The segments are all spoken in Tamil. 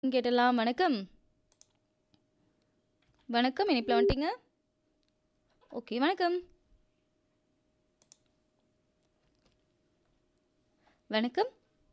கேட்டலாம் வணக்கம் வணக்கம் இனிப்பில் வந்துட்டீங்க ஓகே வணக்கம் வணக்கம்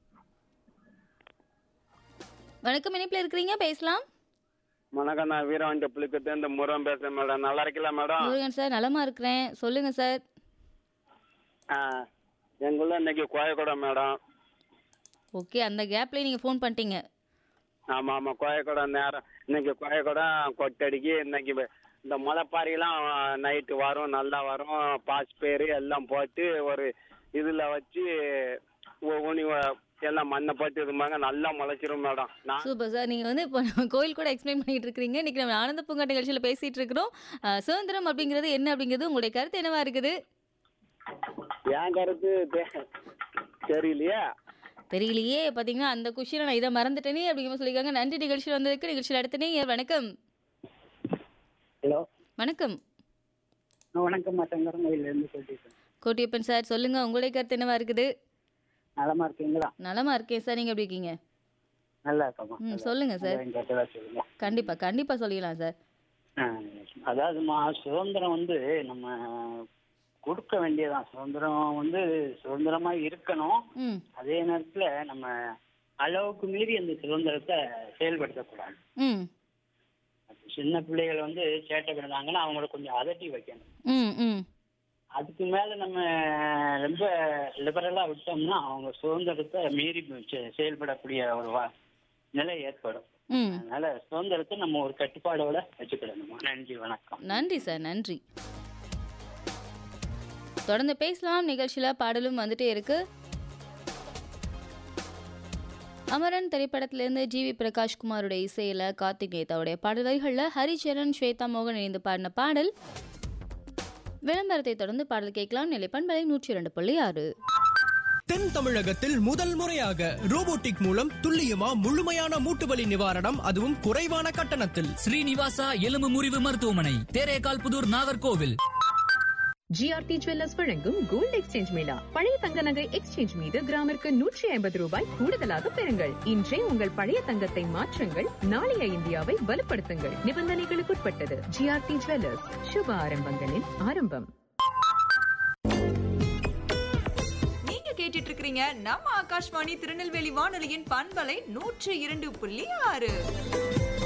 வணக்கம் இனிப்பில் இருக்கிறீங்க பேசலாம் வணக்கம் நான் வீரவண்டி புலிக்கத்து இந்த முருகன் பேசுறேன் மேடம் நல்லா இருக்கல மேடம் முருகன் சார் நலமா இருக்கிறேன் சொல்லுங்க சார் ஆ, எங்குள்ள இன்னைக்கு கோயக்கூடம் மேடம் ஓகே அந்த கேப்லேயே நீங்கள் ஃபோன் பண்ணிட்டீங்க ஆமா ஆமா கோயக்கூடம் நேரம் இன்னைக்கு கோயக்கூடம் கொட்டடிக்கு இன்னைக்கு வ- இந்த முளைப்பாரிலாம் நைட்டு வரும் நல்லா வரும் பாஸ் பேர் எல்லாம் போட்டு ஒரு இதுல வச்சு உ- ஊனி வ- எல்லாம் மண்ணை போட்டு இருப்பாங்க நல்லா முளைச்சிரும் மேடம் நான் சூப்பர் சார் நீங்கள் வந்து இப்போ நம்ம கோயில் கூட எக்ஸ்பிளைன் பண்ணிட்டு இருக்கிறீங்க இன்னைக்கு நம்ம ஆனந்த பூங்கா நிகழ்ச்சியில் பேசிட்டு இருக்கிறோம் அஹ், சுதந்திரம் அப்படிங்கிறது என்ன அப்படிங்கிறது உங்களுடைய கருத்து என்னவா இருக்குது என் கருத்து தெ- தெரியலையே தெரியலையே பார்த்தீங்கன்னா அந்த கொஷினை நான் இதை மறந்துட்டேனே அப்படிங்கிற மாதிரி சொல்லியிருக்காங்க நன்றி நிகழ்ச்சியில் வந்ததுக்கு நிகழ்ச்சியில் அடுத்தனே வணக்கம் ஹலோ வணக்கம் வணக்கம் சங்கரங்கோயிலேருந்து சொல்லிட்டு கோட்டியப்பன் சார் சொல்லுங்க உங்களுடைய கருத்து என்னவா இருக்குது நலமா இருக்கீங்களா நலமா இருக்கேன் சார் நீங்க எப்படி இருக்கீங்க நல்லா இருக்கமா ம் சொல்லுங்க சார் கேட்டதா சொல்லுங்க கண்டிப்பா கண்டிப்பா சொல்லிடலாம் சார் ஆ, அதாவதுமா சுதந்திரம் வந்து நம்ம கொடுக்க வேண்டியதான் சுதந்திரம் வந்து சுதந்திரமா இருக்கணும் ம் அதே நேரத்துல நம்ம அளவுக்கு மீறி அந்த சுதந்திரத்தை செயல்படுத்தக்கூடாது ம் சின்ன பிள்ளைகள் வந்து சேட்டை பண்ணாங்கன்னா அவங்கள கொஞ்சம் அதட்டி வைக்கணும் ம் ம் அதுக்கு மேல நம்ம ரொம்ப லிபரலா விட்டோம்னா அவங்க சுதந்திரத்தை மீறி செ- செயல்படக்கூடிய ஒரு வா- நிலை ஏற்படும் ம் அதனால சுதந்திரத்தை நம்ம ஒரு கட்டுப்பாடோட வச்சுக்கிடணுமா நன்றி வணக்கம் நன்றி சார் நன்றி தொடர்ந்து பேசலாம் நிகழ்ச்சியில பாடலும் வந்துட்டே இருக்கு அமரன் திரைப்படத்திலிருந்து ஜி வி பிரகாஷ்குமாருடைய இசையில கார்த்திகேயத்தாவுடைய பாடல் வரிகளில் ஹரிச்சரன் ஸ்வேதா மோகன் இணைந்து பாடின பாடல் விளம்பரத்தை தொடர்ந்து பாடல் கேட்கலாம் நிலைப்பண்பலை நூற்றி இரண்டு புள்ளி ஆறு தென் தமிழகத்தில் முதல் முறையாக ரோபோட்டிக் மூலம் துல்லியமா முழுமையான மூட்டுவலி நிவாரணம் அதுவும் குறைவான கட்டணத்தில் ஸ்ரீனிவாசா எலும்பு முறிவு மருத்துவமனை தேரேகால் புதூர் நாகர்கோவில் ஜிஆர்டி ஜுவல்லர்ஸ் வழங்கும் கோல்ட் எக்ஸ்சேஞ்ச் மேளா பழைய தங்க நகை எக்ஸ்சேஞ்ச் மீது கிராமிற்கு நூற்றி ஐம்பது ரூபாய் கூடுதலாக பெறுங்கள் இன்றே உங்கள் பழைய தங்கத்தை மாற்றுங்கள் நாளைய இந்தியாவை வலுப்படுத்துங்கள் நிபந்தனைகளுக்குட்பட்டது ஜிஆர்டி ஜுவல்லர்ஸ் சுப ஆரம்பங்களின் ஆரம்பம் நீங்க கேட்டுட்டு இருக்கிறீங்க நம்ம ஆகாஷ்வாணி திருநெல்வேலி வானொலியின் பண்பலை நூற்று இரண்டு புள்ளி ஆறு